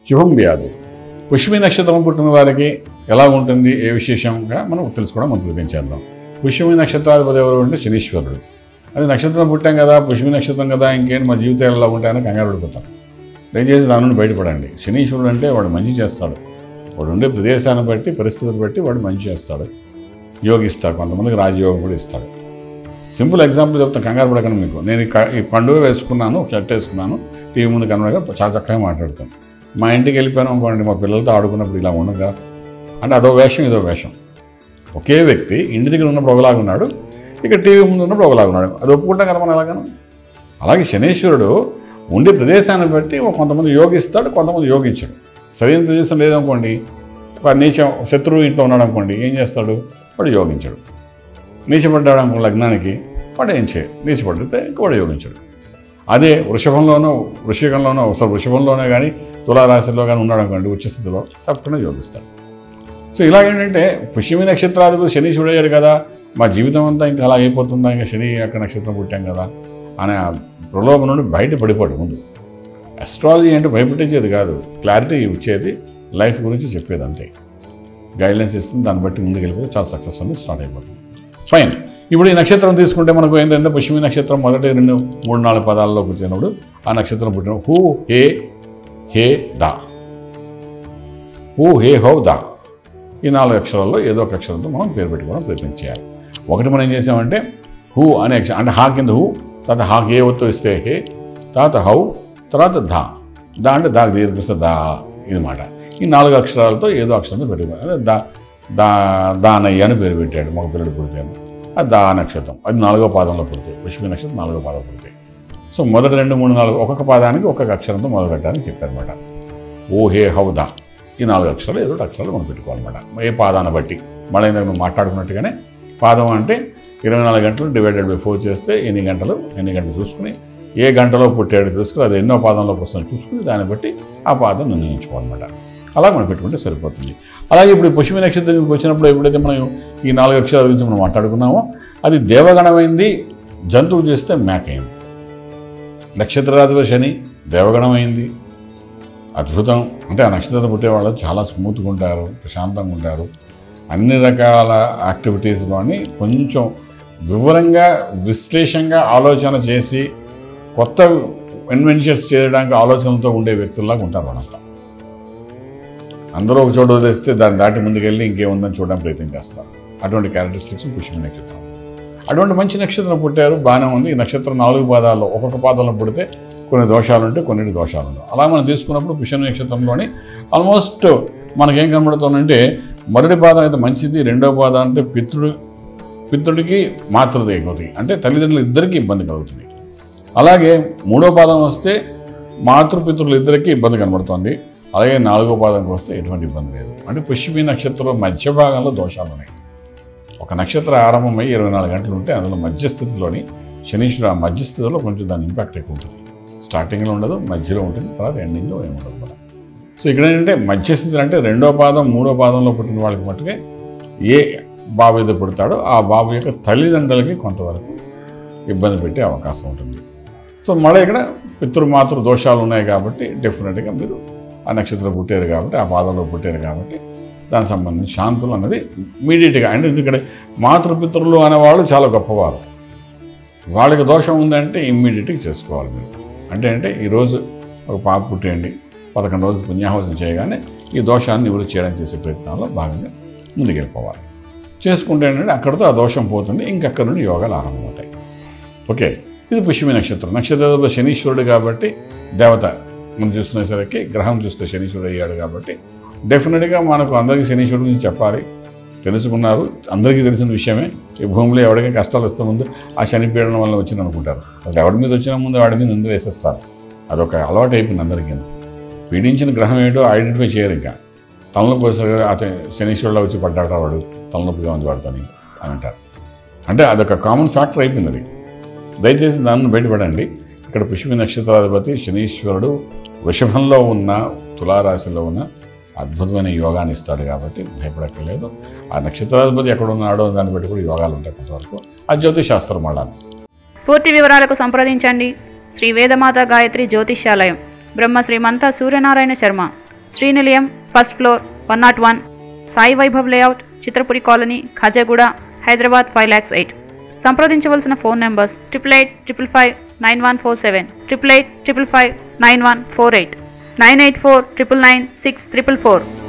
శుభం వ్యాధి పుష్మి నక్షత్రం పుట్టిన వారికి ఎలా ఉంటుంది ఏ విశేషంగా మనం తెలుసుకోవడం మనం గుర్తించేద్దాం పుష్మి నక్షత్రాధిపతి ఎవరు అంటే శనీశ్వరుడు అది నక్షత్రం పుట్టాం కదా పుష్మి నక్షత్రం కదా ఇంకేంటి మా జీవితాలు ఎలా ఉంటాయని కంగారు పడిపోతాం దయచేసి దాని నుండి బయటపడండి శనీశ్వరుడు అంటే వాడు మంచి చేస్తాడు వాడు ఉండే ప్రదేశాన్ని బట్టి పరిస్థితులు బట్టి వాడు మంచి చేస్తాడు యోగిస్తాడు కొంతమందికి రాజయోగం కూడా ఇస్తాడు సింపుల్ ఎగ్జాంపుల్ చెప్తాను కంగారు పడకండి మీకు నేను ఈ క- ఈ పండుగ వేసుకున్నాను షర్ట్ వేసుకున్నాను టీవీ ముందు కనబడగా చాలా చక్కగా మాట్లాడుతాను మా ఇంటికి వెళ్ళిపోయాను అనుకోండి మా పిల్లలతో ఆడుకున్నప్పుడు ఇలా ఉండగా అంటే అదో వేషం ఇదో వేషం ఒకే వ్యక్తి ఇంటి దగ్గర ఉన్నప్పుడు ఒకలాగా ఉన్నాడు ఇక టీవీ ముందు ఉన్నప్పుడు ఒకలాగా ఉన్నాడు అది ఒప్పుకుంటాం కదా మనం ఎలాగను అలాగే శనీశ్వరుడు ఉండే ప్రదేశాన్ని బట్టి ఒక కొంతమంది యోగిస్తాడు కొంతమంది యోగించాడు సరైన ప్రదేశం లేదనుకోండి ఒక నీచం శత్రువు ఇంట్లో ఉన్నాడు అనుకోండి ఏం చేస్తాడు వాడు యోగించాడు నీచపడ్డాడు అనుకో లగ్నానికి వాడు ఏం చేయడు నీచపడితే ఇంకా వాడు యోగించాడు అదే వృషభంలోనో వృషికంలోనో అసలు వృషభంలోనే కానీ తులారాశిలో కానీ ఉన్నాడు అనుకోండి ఉచ్చస్థితిలో తప్పకుండా యోగిస్తాడు సో ఇలా ఏంటంటే పుష్యమి నక్షత్రాధిపతి శనీశ్వరుడు అయ్యాడు కదా మా జీవితం అంతా ఇంకా అలా అయిపోతుందా ఇంకా శని యొక్క నక్షత్రం పుట్టాం కదా అనే ఆ ప్రలోభం నుండి బయట పడిపోడు ముందు అస్ట్రాలజీ అంటే భయపెట్టేది కాదు క్లారిటీ ఇచ్చేది లైఫ్ గురించి చెప్పేది అంతే గైడ్లైన్స్ ఇస్తుంది దాన్ని బట్టి ముందుకు వెళ్ళిపోతే చాలా సక్సెస్ అనేది స్టార్ట్ అయిపోతుంది ఫైన్ ఇప్పుడు ఈ నక్షత్రం తీసుకుంటే మనకు ఏంటంటే పుష్యమి నక్షత్రం మొదటి రెండు మూడు నాలుగు పదాల్లో వచ్చినప్పుడు ఆ నక్షత్రం పుట్టిన హూ హే హే దా హూ హే హౌ దా ఈ నాలుగు అక్షరాల్లో ఏదో ఒక అక్షరంతో మనం పేరు పెట్టుకోవడం ప్రయత్నం చేయాలి ఒకటి మనం ఏం చేసామంటే హూ అనే అక్షరం అంటే హా కింద హూ తర్వాత హా ఏ ఒత్తు ఇస్తే హే తర్వాత హౌ తర్వాత ధా దా అంటే దా దీర్ఘ దా ఇది మాట ఈ నాలుగు అక్షరాలతో ఏదో అక్షరంతో పెట్టుకోవాలి అదే దా దా దానయ్య అని పేరు పెట్టాడు మగ పిల్లడు పుడితేను అది దా నక్షత్రం అది నాలుగో పాదంలో పుడితే పుష్పి నక్షత్రం నాలుగో పాదం పుడితే సో మొదటి రెండు మూడు నాలుగు ఒక్కొక్క పాదానికి ఒక్కొక్క అక్షరంతో మొదలు పెట్టాలని చెప్పారనమాట ఓ హే హౌ దా ఈ నాలుగు అక్షరాలు ఏదో ఒకటి అక్షరాలు మనం పెట్టుకోవాలన్నమాట ఏ పాదాన్ని బట్టి మళ్ళీ ఇందాక మనం మాట్లాడుకున్నట్టుగానే పాదం అంటే ఇరవై నాలుగు గంటలు డివైడెడ్ బై ఫోర్ చేస్తే ఎన్ని గంటలు ఎన్ని గంటలు చూసుకుని ఏ గంటలో పుట్టాడు చూసుకుని అది ఎన్నో పాదంలోకి వస్తుందో చూసుకుని దాన్ని బట్టి ఆ పాదం నిర్ణయించుకోవాలన్నమాట అలా మనం పెట్టుకుంటే సరిపోతుంది అలాగే ఇప్పుడు పుష్మి నక్షత్రం వచ్చినప్పుడు ఎప్పుడైతే మనం ఈ నాలుగు అక్షరాల గురించి మనం మాట్లాడుకున్నామో అది దేవగణమైంది జంతువు చేస్తే మేక అయింది నక్షత్రాధిపతి శని దేవగణమైంది అద్భుతం అంటే ఆ నక్షత్రం పుట్టేవాళ్ళు చాలా స్మూత్గా ఉంటారు ప్రశాంతంగా ఉంటారు అన్ని రకాల యాక్టివిటీస్లోని కొంచెం వివరంగా విశ్లేషంగా ఆలోచన చేసి కొత్త ఇన్వెన్షన్స్ చేయడానికి ఆలోచనలతో ఉండే వ్యక్తుల్లాగా ఉంటారు వాళ్ళంతా అందరూ ఒక చోట వదిలేస్తే దాన్ని దాటి ముందుకెళ్ళి ఇంకేముందని చూడడానికి ప్రయత్నం చేస్తారు అటువంటి క్యారెక్టరిస్టిక్స్ పుష్ప నక్షత్రం అటువంటి మంచి నక్షత్రం పుట్టారు బాగానే ఉంది ఈ నక్షత్రం నాలుగు పాదాల్లో ఒక్కొక్క పాదంలో పుడితే కొన్ని దోషాలు ఉంటాయి కొన్నిటి దోషాలు ఉండవు అలా మనం తీసుకున్నప్పుడు పుష్య నక్షత్రంలోని ఆల్మోస్ట్ మనకేం కనబడుతుందంటే మొదటి పాదం అయితే మంచిది రెండో పాదం అంటే పితృడు పితృడికి మాతృది అయిపోతుంది అంటే తల్లిదండ్రులు ఇద్దరికీ ఇబ్బంది కలుగుతుంది అలాగే మూడో పాదం వస్తే మాతృపితృలు ఇద్దరికీ ఇబ్బంది కనబడుతుంది అలాగే నాలుగో పాదంకి వస్తే ఎటువంటి ఇబ్బంది లేదు అంటే పుష్యమి నక్షత్రం మధ్య భాగంలో దోషాలు ఉన్నాయి ఒక నక్షత్రం ఆరంభమై ఇరవై నాలుగు గంటలు ఉంటే అందులో మధ్యస్థితిలోని శనీశ్వర ఆ మధ్యస్థితిలో కొంచెం దాని ఇంపాక్ట్ ఎక్కువ ఉంటుంది స్టార్టింగ్లో ఉండదు మధ్యలో ఉంటుంది తర్వాత ఎండింగ్లో ఏముండదు కూడా సో ఇక్కడ ఏంటంటే మధ్యస్థితి అంటే రెండో పాదం మూడో పాదంలో పుట్టిన వాళ్ళకి మట్టుకే ఏ బాబు అయితే పుడతాడో ఆ బాబు యొక్క తల్లిదండ్రులకి కొంతవరకు ఇబ్బంది పెట్టే అవకాశం ఉంటుంది సో మళ్ళీ ఇక్కడ పితృమాతృ దోషాలు ఉన్నాయి కాబట్టి డెఫినెట్గా మీరు ఆ నక్షత్రం పుట్టారు కాబట్టి ఆ పాదంలో పుట్టారు కాబట్టి దానికి సంబంధించి శాంతులు అన్నది ఇమీడియట్గా అంటే ఇక్కడ మాతృపితృలు అనేవాళ్ళు చాలా గొప్పవారు వాళ్ళకి దోషం ఉందంటే ఇమ్మీడియట్గా చేసుకోవాలి మీరు అంటే అంటే ఈరోజు ఒక పాప పుట్టేయండి పదకొండు రోజులు పుణ్యాహోసం చేయగానే ఈ దోషాన్ని నివృత్తి చేయడానికి చేసే ప్రయత్నాల్లో భాగంగా ముందుకెళ్ళిపోవాలి చేసుకుంటే ఏంటంటే అక్కడితో ఆ దోషం పోతుంది ఇంకక్కడ నుండి యోగాలు ఆరంభమవుతాయి ఓకే ఇది పుష్యమి నక్షత్రం నక్షత్రంలో శనీశ్వరుడు కాబట్టి దేవత మనం చూస్తున్నసరికి గ్రహం చూస్తే శనీశ్వరుడు అయ్యాడు కాబట్టి డెఫినెట్గా మనకు అందరికీ శనీశ్వరుడు గురించి చెప్పాలి తెలుసుకున్నారు అందరికీ తెలిసిన విషయమే ఈ భూమిలో ఎవరికైనా కష్టాలు వస్తే ముందు ఆ శని పీడనం వల్ల వచ్చింది అనుకుంటారు అసలు ఎవరి మీద వచ్చిన ముందు వాడి మీద ముందు వేసేస్తారు అదొక అలవాటు అయిపోయింది అందరికీ పీడించిన గ్రహం ఏంటో ఐడెంటిఫై చేయరు ఇంకా తలనొప్పి వస్తుంది అతను శనీశ్వరులో వచ్చి పడ్డాడు వాడు తలనొప్పిగా ఉంది వాడుతోని అని అంటారు అంటే అదొక కామన్ ఫ్యాక్టర్ అయిపోయింది అది దయచేసి దాన్ని బయటపడండి ఇక్కడ పుష్పి నక్షత్రాధిపతి శనీశ్వరుడు వృషభంలో ఉన్న తులారాశిలో ఉన్న అద్భుతమైన యోగాన్ని ఇస్తాడు కాబట్టి భయపడక్కర్లేదు ఆ నక్షత్రాధిపతి ఎక్కడ ఉన్నాడో దాన్ని బట్టి కూడా యోగాలు ఉంటాయి కొంతవరకు ఆ జ్యోతిష్ శాస్త్రం మాట పూర్తి వివరాలకు సంప్రదించండి Shri Vedamata Gayatri Jyotishyalayam Brahma Srimantha Suryanarayana Sharma Srinilayam first floor one naught one Sai Vaibhav layout Chitrapuri colony Khajaguda Hyderabad five lakhs eight సంప్రదించవలసిన phone numbers triple eight triple five nine one four seven triple eight triple five nine one four eight nine eight four triple nine six triple four